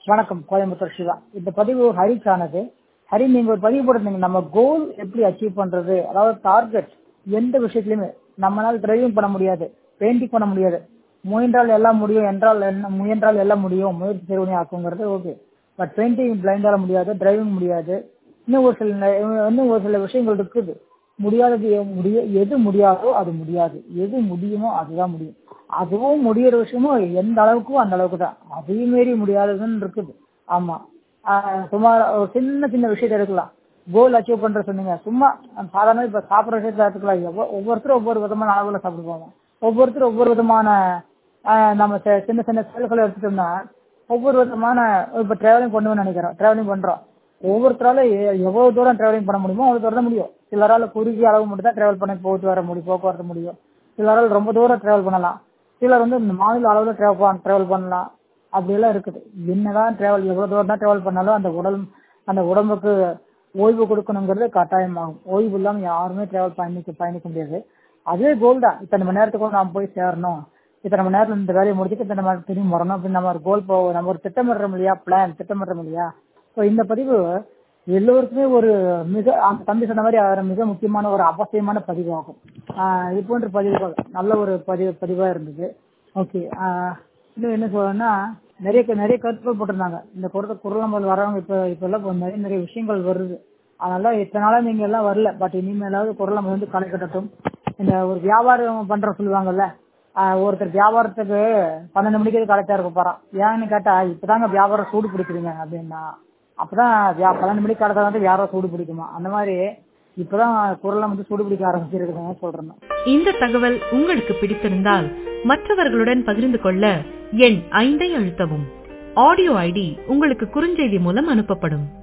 வணக்கம் கோயம்புத்தூர் சிவா இந்த பதிவு ஹரிக்கானது ஹரி நீங்க ஒரு பதிவு போட்டிருந்தீங்க நம்ம கோல் எப்படி அச்சீவ் பண்றது அதாவது டார்கெட் எந்த விஷயத்துலயுமே நம்மளால டிரைவிங் பண்ண முடியாது பெயிண்டிங் பண்ண முடியாது முயன்றால் எல்லாம் முடியும் என்றால் என்ன முயன்றால் எல்லாம் முடியும் முயற்சி செய்வனே ஆக்குங்கிறது ஓகே பட் பெயிண்டிங் பிளைண்டால முடியாது டிரைவிங் முடியாது இன்னும் ஒரு சில நெ- இன்னும் ஒரு சில விஷயங்கள் இருக்குது முடியாதது எ- முடிய எது முடியாதோ அது முடியாது எது முடியுமோ அதுதான் முடியும் அதுவும் முடியிற விஷயமும் எந்த அளவுக்கோ அந்த அளவுக்கு தான் அதையும் மீறி முடியாததுன்னு இருக்குது ஆமா ஆஹ் சுமார் ஒரு சின்ன சின்ன விஷயத்த எடுக்கலாம் கோல் அச்சீவ் பண்ற சொன்னீங்க சும்மா சாதாரண இப்ப சாப்பிடுற விஷயத்துல எடுத்துக்கலாம் எவ்வ- ஒவ்வொருத்தரும் ஒவ்வொரு விதமான அளவுல சாப்பிடுவாங்க ஒவ்வொருத்தரும் ஒவ்வொரு விதமான ஆஹ் நம்ம சி- சின்ன சின்ன செயல்களை எடுத்துட்டோம்னா ஒவ்வொரு விதமான இப்ப டிராவலிங் பண்ணுவேன்னு நினைக்கிறோம் டிராவலிங் பண்றோம் ஒவ்வொருத்தரால எ- எவ்வளவு தூரம் டிராவலிங் பண்ண முடியுமோ அவ்வளவு தூரம் தான் முடியும் சிலரால குறுகிய அளவு மட்டும் தான் டிராவல் பண்ணி போயிட்டு வர முடியும் போக்குவரத்து முடியும் சிலரால் ரொம்ப தூரம் டிராவல் பண்ணலாம் சிலர் வந்து இந்த மாநில அளவுல டிராவல் டிராவல் பண்ணலாம் அப்படி எல்லாம் இருக்குது என்னதான் டிராவல் எவ்வளவு தூரம் தான் டிராவல் பண்ணாலும் அந்த உடல் அந்த உடம்புக்கு ஓய்வு கொடுக்கணுங்கிறது கட்டாயமாகும் ஓய்வு இல்லாம யாருமே டிராவல் பயணிக்க பயணிக்க முடியாது அதே கோல் தான் இத்தனை மணி நேரத்துக்குள்ள நாம் போய் சேரணும் இத்தனை மணி நேரத்துல இந்த வேலையை முடிச்சுட்டு இத்தனை மணி நேரம் திரும்பி வரணும் அப்படின்னு நம்ம ஒரு கோல் போ நம்ம ஒரு திட்டமிடுறோம் இல்லையா பிளான் திட்டமிடுறோம் இல்லையா ஸோ இந்த பதிவு எல்லோருக்குமே ஒரு மிக அந்த தம்பி சொன்ன மாதிரி அது மிக முக்கியமான ஒரு அவசியமான பதிவாகும் ஆஹ் இது போன்ற பதிவுகள் நல்ல ஒரு பதிவு பதிவா இருந்தது ஓகே இன்னும் என்ன சொல்லணும்னா நிறைய க- நிறைய கருத்துக்கள் போட்டிருந்தாங்க இந்த குரல் குரல் நம்பர் வரவங்க இப்ப இப்ப எல்லாம் இப்ப நிறைய நிறைய விஷயங்கள் வருது அதனால இத்தனை நாளா நீங்க எல்லாம் வரல பட் இனிமேலாவது குரல் நம்பர் வந்து களை கட்டட்டும் இந்த ஒரு வியாபாரம் பண்ற சொல்லுவாங்கல்ல ஆஹ் ஒருத்தர் வியாபாரத்துக்கு பன்னெண்டு மணிக்கு கரெக்டா இருக்க போறான் ஏன்னு கேட்டா இப்பதாங்க வியாபாரம் சூடு பிடிக்கிறீங்க அப்படின்னா அப்பதான் வியா- பன்னெண்டு மணிக்கு கடத்த வந்து வியாபாரம் சூடு பிடிக்குமா அந்த மாதிரி இப்பதான் குரல்லாம் வந்து சூடு பிடிக்க ஆரம்பிச்சிருக்குதுன்னு சொல்றேன் இந்த தகவல் உங்களுக்கு பிடித்திருந்தால் மற்றவர்களுடன் பகிர்ந்து கொள்ள எண் ஐந்தை அழுத்தவும் ஆடியோ ஐடி உங்களுக்கு குறுஞ்செய்தி மூலம் அனுப்பப்படும்